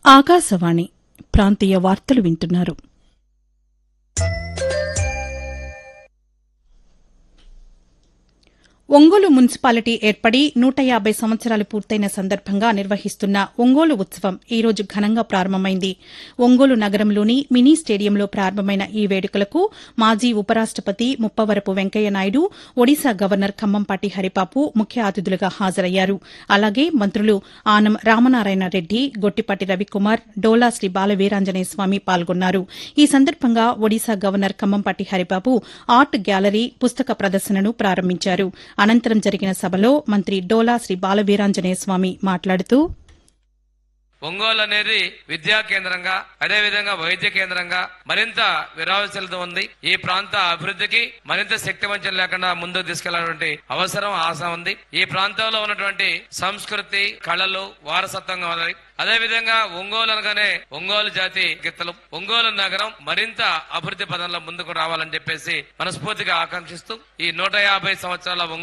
ఆకాశవాణి ప్రాంతీయ వార్తలు వింటున్నారు ఒంగోలు మున్సిపాలిటీ ఏర్పడి నూట యాబై సంవత్సరాలు పూర్తయిన సందర్భంగా నిర్వహిస్తున్న ఒంగోలు ఉత్సవం ఈ రోజు ఘనంగా ప్రారంభమైంది ఒంగోలు నగరంలోని మినీ స్టేడియంలో ప్రారంభమైన ఈ వేడుకలకు మాజీ ఉపరాష్టపతి ముప్పవరపు వెంకయ్యనాయుడు ఒడిశా గవర్నర్ ఖమ్మంపాటి హరిపాపు ముఖ్య అతిథులుగా హాజరయ్యారు అలాగే మంత్రులు ఆనం రామనారాయణ రెడ్డి గొట్టిపాటి రవికుమార్ డోలా శ్రీ బాలవీరాంజనేయ స్వామి పాల్గొన్నారు ఈ సందర్భంగా Odisha governor Kambhampati Haribabu art gallery పుస్తక ప్రదర్శనను ప్రారంభించారు అనంతరం జరిగిన సభలో మంత్రి డోలా శ్రీ బాలవీరాంజనేయ స్వామి మాట్లాడుతూ ఒంగోలు అనేది విద్యా కేంద్రంగా అదే విధంగా వైద్య కేంద్రంగా మరింత విరావశలత ఉంది ఈ ప్రాంత అభివృద్ధికి మరింత శక్తి వంచన లేకుండా ముందుకు తీసుకెళ్లాలంటే అవసరం ఆశ ఉంది ఈ ప్రాంతంలో ఉన్నటువంటి సంస్కృతి కళలు వారసత్వంగా ఉన్నాయి అదే విధంగా ఒంగోలు అనగానే ఒంగోలు జాతి గిత్తలు ఒంగోలు నగరం మరింత అభివృద్ధి పదంలో ముందుకు రావాలని చెప్పేసి మనస్ఫూర్తిగా ఆకాంక్షిస్తూ ఈ నూట యాభై సంవత్సరాల ఒంగోలు